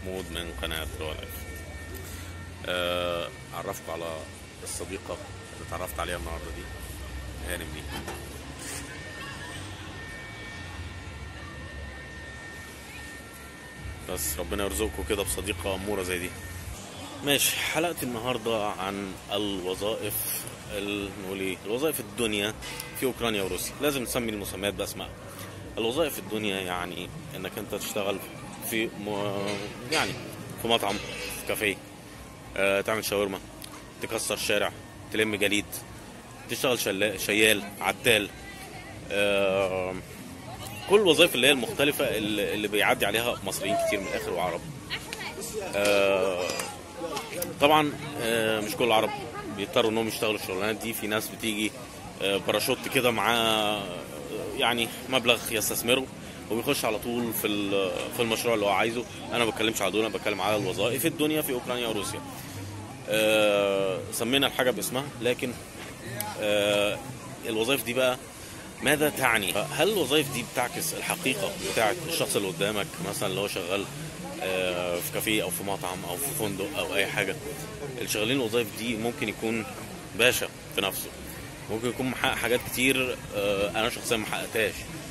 محمود من قناة روالايف آه، أعرفكم على الصديقة اللي اتعرفت عليها النهاردة دي هانم دي بس ربنا يرزقكم كده بصديقة أمورة زي دي ماشي حلقة النهاردة عن الوظائف ال- نقول ايه الوظائف الدنيا في أوكرانيا وروسيا لازم نسمي المسميات بأسماء الوظائف الدنيا يعني انك انت تشتغل في م... يعني في مطعم في كافيه آه، تعمل شاورما تكسر شارع تلم جليد تشتغل شلا... شيال عتال آه، كل الوظائف اللي هي المختلفة اللي اللي بيعدي عليها مصريين كتير من الآخر وعرب آه، طبعا آه، مش كل العرب بيضطروا انهم يشتغلوا الشغلانات دي في ناس بتيجي آه، باراشوت كده معاه آه، يعني مبلغ يستثمره وبيخش على طول في ال- في المشروع اللي هو عايزه انا ما بتكلمش على دول انا بتكلم على الوظائف الدنيا في اوكرانيا وروسيا آه، سمينا الحاجه باسمها لكن آه، الوظائف دي بقى ماذا تعني؟ هل الوظائف دي بتعكس الحقيقة بتاعت الشخص اللي قدامك مثلا اللي هو شغال آه، في كافيه أو في مطعم أو في فندق أو أي حاجة اللي شغالين الوظائف دي ممكن يكون باشا في نفسه ممكن يكون محقق حاجات كتير آه، أنا شخصيا ما حققتهاش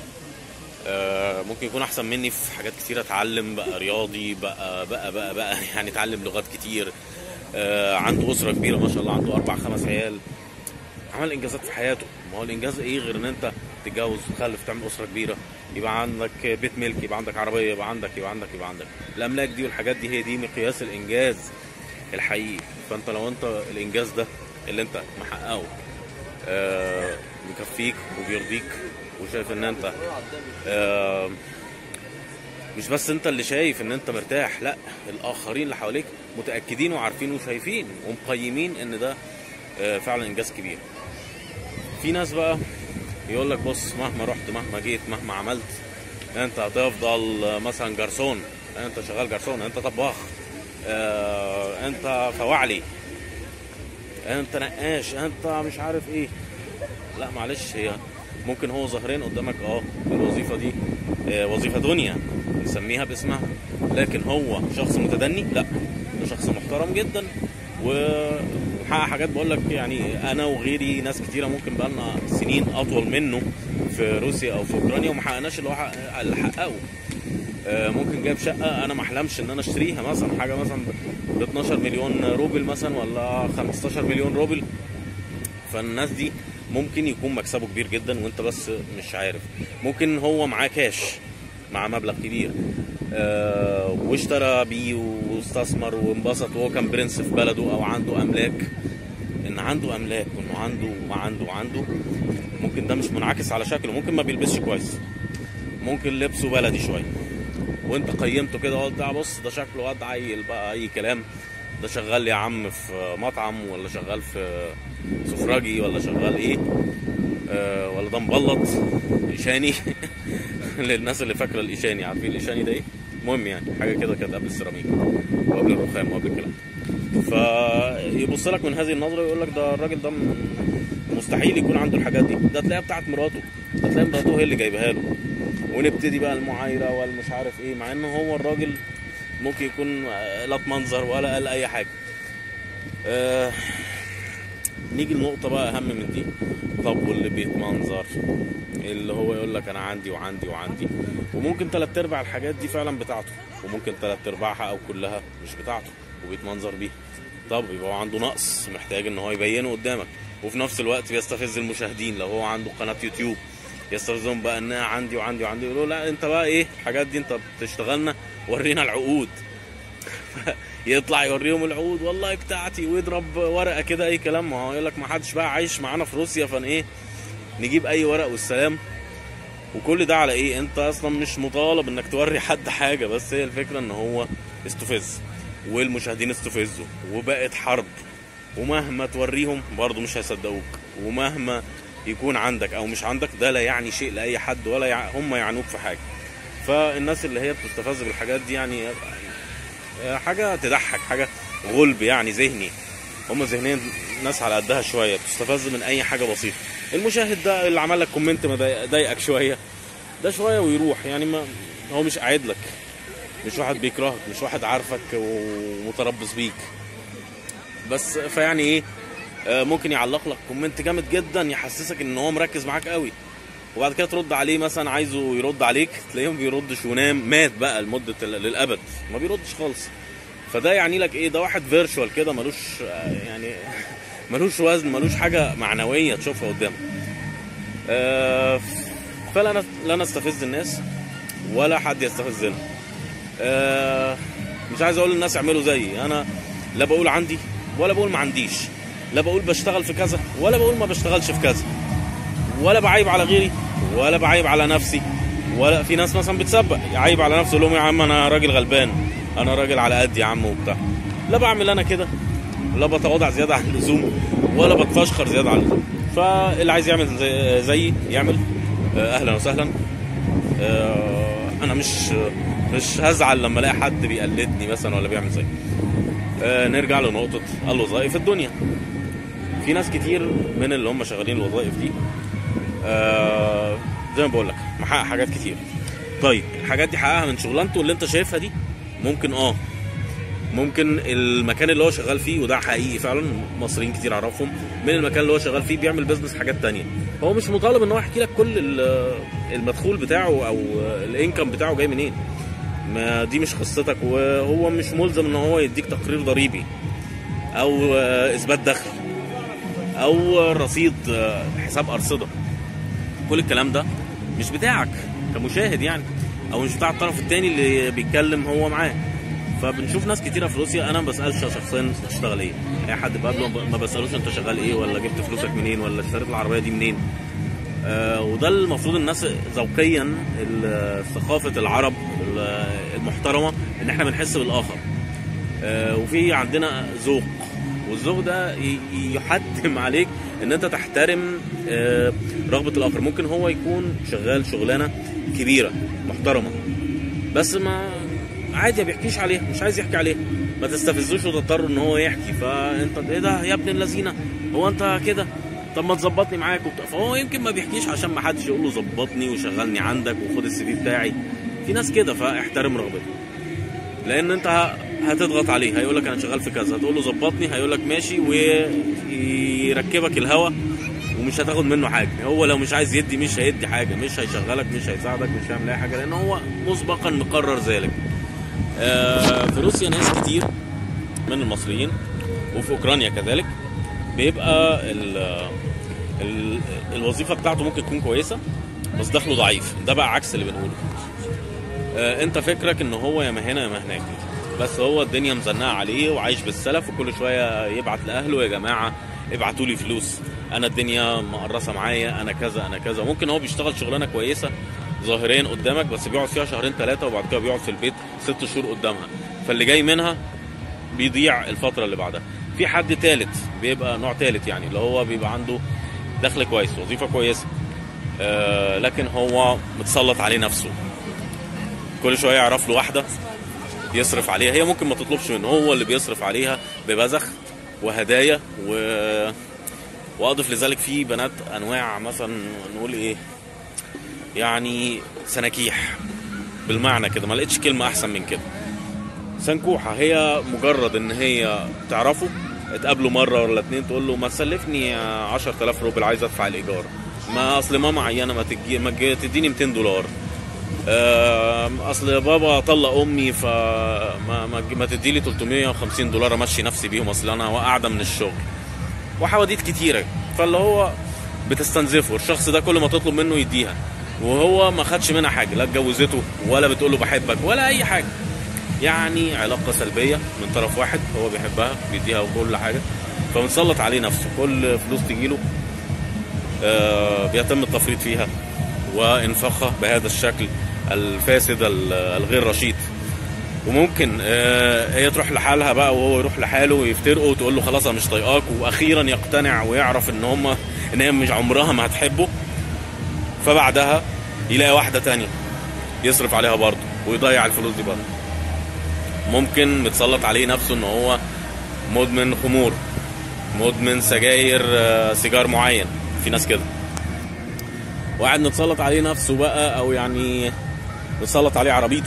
آه، ممكن يكون أحسن مني في حاجات كتير أتعلم بقى رياضي بقى بقى بقى بقى يعني أتعلم لغات كتير آه، عنده أسرة كبيرة ما شاء الله عنده أربع خمس عيال عمل انجازات في حياته ما هو الانجاز ايه غير ان انت تتجوز وتخلف تعمل اسره كبيره يبقى عندك بيت ملك يبقى عندك عربيه يبقى عندك يبقى عندك يبقى عندك الاملاك دي والحاجات دي هي دي مقياس الانجاز الحقيقي فانت لو انت الانجاز ده اللي انت محققه آه مكفيك وبيرضيك وشايف ان انت آه مش بس انت اللي شايف ان انت مرتاح لا الاخرين اللي حواليك متاكدين وعارفين وشايفين ومقيمين ان ده آه، فعلا انجاز كبير في ناس بقى يقول لك بص مهما رحت مهما جيت مهما عملت انت هتفضل آه، مثلا جرسون انت شغال جرسون انت طباخ آه، انت فواعلي انت نقاش انت مش عارف ايه لا معلش هي ممكن هو ظاهرين قدامك اه الوظيفه دي آه، وظيفه دنيا نسميها باسمها لكن هو شخص متدني لا ده شخص محترم جدا ومحقق حاجات بقول لك يعني انا وغيري ناس كتيره ممكن بقى لنا سنين اطول منه في روسيا او في اوكرانيا وما حققناش اللي هو حقق- اللي حققه آه، ممكن جايب شقه انا ما احلمش ان انا اشتريها مثلا حاجه مثلا ب 12 مليون روبل مثلا ولا 15 مليون روبل فالناس دي ممكن يكون مكسبه كبير جدا وانت بس مش عارف ممكن هو معاه كاش مع مبلغ كبير آه واشترى بيه واستثمر وانبسط وهو كان برنس في بلده او عنده املاك ان عنده املاك وانه عنده وعنده وعنده ممكن ده مش منعكس على شكله ممكن ما بيلبسش كويس ممكن لبسه بلدي شويه وانت قيمته كده قلت آه بص ده شكله واد عيل بقى اي كلام ده شغال يا عم في مطعم ولا شغال في سفراجي ولا شغال ايه آه ولا ده مبلط ايشاني للناس اللي فاكره الايشاني عارفين الايشاني ده ايه المهم يعني حاجه كده كانت قبل السيراميك وقبل الرخام وقبل الكلام فيبص لك من هذه النظره يقول لك ده الراجل ده م- مستحيل يكون عنده الحاجات دي ده تلاقيها بتاعت مراته ده تلاقي مراته هي اللي جايبها له ونبتدي بقى المعايره والمش عارف ايه مع انه هو الراجل ممكن يكون آه، لا منظر ولا قال اي حاجه آه نيجي لنقطة بقى أهم من دي طب واللي بيتمنظر اللي هو يقول لك أنا عندي وعندي وعندي وممكن تلات أرباع الحاجات دي فعلا بتاعته وممكن تلات أرباعها أو كلها مش بتاعته وبيتمنظر بيها طب يبقى هو عنده نقص محتاج إن هو يبينه قدامك وفي نفس الوقت بيستفز المشاهدين لو هو عنده قناة يوتيوب يستفزهم بقى إنها عندي وعندي وعندي يقولوا لا أنت بقى إيه الحاجات دي أنت بتشتغلنا ورينا العقود يطلع يوريهم العقود والله بتاعتي ويضرب ورقه كده اي كلام ما هو يقول لك ما حدش بقى عايش معانا في روسيا فان ايه نجيب اي ورق والسلام وكل ده على ايه انت اصلا مش مطالب انك توري حد حاجه بس هي الفكره ان هو استفز والمشاهدين استفزوا وبقت حرب ومهما توريهم برضه مش هيصدقوك ومهما يكون عندك او مش عندك ده لا يعني شيء لاي حد ولا يع... هم يعنوك في حاجه فالناس اللي هي بتستفز بالحاجات دي يعني حاجه تضحك حاجه غلب يعني ذهني هم ذهنيا ناس على قدها شويه بتستفز من اي حاجه بسيطه المشاهد ده اللي عمل لك كومنت مضايقك شويه ده شويه ويروح يعني ما هو مش قاعد لك مش واحد بيكرهك مش واحد عارفك ومتربص بيك بس فيعني ايه آه، ممكن يعلق لك كومنت جامد جدا يحسسك ان هو مركز معاك قوي وبعد كده ترد عليه مثلا عايزه يرد عليك تلاقيه ما بيردش ونام مات بقى لمده للابد ما بيردش خالص فده يعني لك ايه ده واحد فيرتشوال كده ملوش آه، يعني ملوش وزن ملوش حاجه معنويه تشوفها قدامك آه، فلا لا نستفز الناس ولا حد يستفزنا آه، مش عايز اقول للناس اعملوا زيي انا لا بقول عندي ولا بقول ما عنديش لا بقول بشتغل في كذا ولا بقول ما بشتغلش في كذا ولا بعيب على غيري ولا بعيب على نفسي ولا في ناس مثلا بتسبق يعيب على نفسه يقول لهم يا عم انا راجل غلبان انا راجل على قد يا عم وبتاع لا بعمل انا كده لا بتواضع زياده عن اللزوم ولا بتفشخر زياده عن اللزوم فاللي عايز يعمل زي زيي يعمل آه، اهلا وسهلا آه، انا مش مش هزعل لما الاقي حد بيقلدني مثلا ولا بيعمل زيي آه، نرجع لنقطه الوظائف الدنيا في ناس كتير من اللي هم شغالين الوظائف دي زي ما بقول لك محقق حاجات كتير طيب الحاجات دي حققها من شغلانته اللي انت شايفها دي ممكن اه ممكن المكان اللي هو شغال فيه وده حقيقي فعلا مصريين كتير اعرفهم من المكان اللي هو شغال فيه بيعمل بيزنس حاجات تانية هو مش مطالب ان هو يحكي لك كل المدخول بتاعه او الانكم بتاعه جاي منين ما دي مش قصتك وهو مش ملزم ان هو يديك تقرير ضريبي او اثبات دخل او رصيد حساب ارصده كل الكلام ده مش بتاعك كمشاهد يعني او مش بتاع الطرف الثاني اللي بيتكلم هو معاه فبنشوف ناس كتيره في روسيا انا ما بسالش شخصيا بتشتغل ايه اي حد بقابله ما بسالوش انت شغال ايه ولا جبت فلوسك منين ولا اشتريت العربيه دي منين آه وده المفروض الناس ذوقيا ثقافه العرب المحترمه ان احنا بنحس بالاخر آه وفي عندنا ذوق والذوق ده يحتم عليك ان انت تحترم آه رغبه الاخر ممكن هو يكون شغال شغلانه كبيره محترمه بس ما عادي ما بيحكيش عليها مش عايز يحكي عليها ما تستفزوش وتضطر ان هو يحكي فانت ايه ده يا ابن اللذينه هو انت كده طب ما تظبطني معاك وبتاع فهو يمكن ما بيحكيش عشان ما حدش يقول له ظبطني وشغلني عندك وخد السي في بتاعي في ناس كده فاحترم رغبته لان انت هتضغط عليه هيقول لك انا شغال في كذا هتقول له ظبطني هيقول لك ماشي ويركبك الهوا ومش هتاخد منه حاجه هو لو مش عايز يدي مش هيدي حاجه مش هيشغلك مش هيساعدك مش هيعمل اي حاجه لان هو مسبقا مقرر ذلك آه في روسيا ناس كتير من المصريين وفي اوكرانيا كذلك بيبقى ال ال الوظيفه بتاعته ممكن تكون كويسه بس دخله ضعيف ده بقى عكس اللي بنقوله آه انت فكرك ان هو يا ما هنا يا ما هناك بس هو الدنيا مزنقه عليه وعايش بالسلف وكل شويه يبعت لاهله يا جماعه ابعتوا لي فلوس انا الدنيا مقرصه معايا انا كذا انا كذا ممكن هو بيشتغل شغلانه كويسه ظاهريا قدامك بس بيقعد فيها شهرين ثلاثه وبعد كده بيقعد في البيت ست شهور قدامها فاللي جاي منها بيضيع الفتره اللي بعدها في حد ثالث بيبقى نوع ثالث يعني اللي هو بيبقى عنده دخل كويس وظيفه كويسه آه لكن هو متسلط عليه نفسه كل شويه يعرف له واحده يصرف عليها هي ممكن ما تطلبش منه هو اللي بيصرف عليها ببذخ وهدايا و واضف لذلك في بنات انواع مثلا نقول ايه يعني سناكيح بالمعنى كده ما لقيتش كلمه احسن من كده سنكوحه هي مجرد ان هي تعرفه اتقابلوا مره ولا اتنين تقول له ما تسلفني 10000 روبل عايز ادفع الايجار ما اصل ماما عيانه ما تجي ما تديني 200 دولار اصل بابا طلق امي فما ما, ما تدي لي 350 دولار امشي نفسي بيهم اصل انا قاعده من الشغل وحواديت كتيره فاللي هو بتستنزفه الشخص ده كل ما تطلب منه يديها وهو ما خدش منها حاجه لا اتجوزته ولا بتقول له بحبك ولا اي حاجه يعني علاقه سلبيه من طرف واحد هو بيحبها بيديها كل حاجه فمتسلط عليه نفسه كل فلوس تجيله آه بيتم التفريط فيها وانفاقها بهذا الشكل الفاسد الغير رشيد وممكن هي تروح لحالها بقى وهو يروح لحاله ويفترقوا وتقول له خلاص انا مش طايقاك واخيرا يقتنع ويعرف ان هم ان هي مش عمرها ما هتحبه فبعدها يلاقي واحده تانية يصرف عليها برضه ويضيع الفلوس دي برضه ممكن متسلط عليه نفسه ان هو مدمن خمور مدمن سجاير سيجار معين في ناس كده واحد متسلط عليه نفسه بقى او يعني متسلط عليه عربيته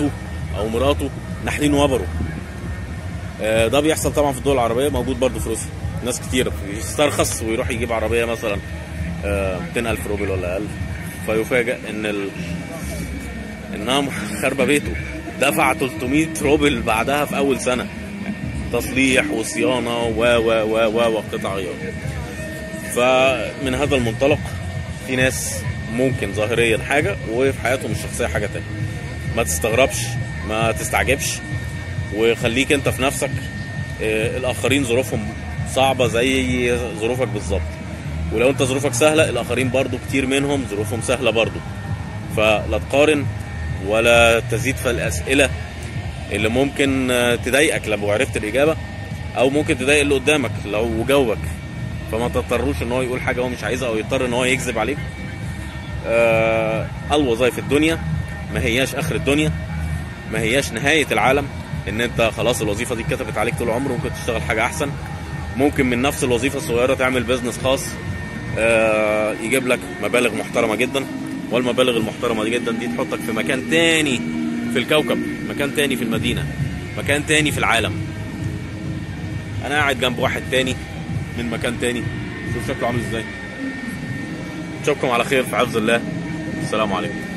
او مراته ناحلين وبره آه، ده بيحصل طبعا في الدول العربيه موجود برضه في روسيا ناس كتير يسترخص ويروح يجيب عربيه مثلا آه، 200000 روبل ولا اقل فيفاجئ ان ال... انها خاربه بيته دفع 300 روبل بعدها في اول سنه تصليح وصيانه و و و و وقطع غيار فمن هذا المنطلق في ناس ممكن ظاهريا حاجه وفي حياتهم الشخصيه حاجه تانية ما تستغربش ما تستعجبش وخليك انت في نفسك آه، الاخرين ظروفهم صعبه زي ظروفك بالظبط ولو انت ظروفك سهله الاخرين برضو كتير منهم ظروفهم سهله برضو فلا تقارن ولا تزيد في الاسئله اللي ممكن آه، تضايقك لو عرفت الاجابه او ممكن تضايق اللي قدامك لو جاوبك فما تضطروش ان هو يقول حاجه هو مش عايزها او يضطر ان هو يكذب عليك آه الوظائف الدنيا ما هياش اخر الدنيا ما هياش نهايه العالم ان انت خلاص الوظيفه دي اتكتبت عليك طول العمر ممكن تشتغل حاجه احسن ممكن من نفس الوظيفه الصغيره تعمل بيزنس خاص آه يجيب لك مبالغ محترمه جدا والمبالغ المحترمه دي جدا دي تحطك في مكان تاني في الكوكب مكان تاني في المدينه مكان تاني في العالم انا قاعد جنب واحد تاني من مكان تاني شوف شكله عامل ازاي اشوفكم على خير في حفظ الله السلام عليكم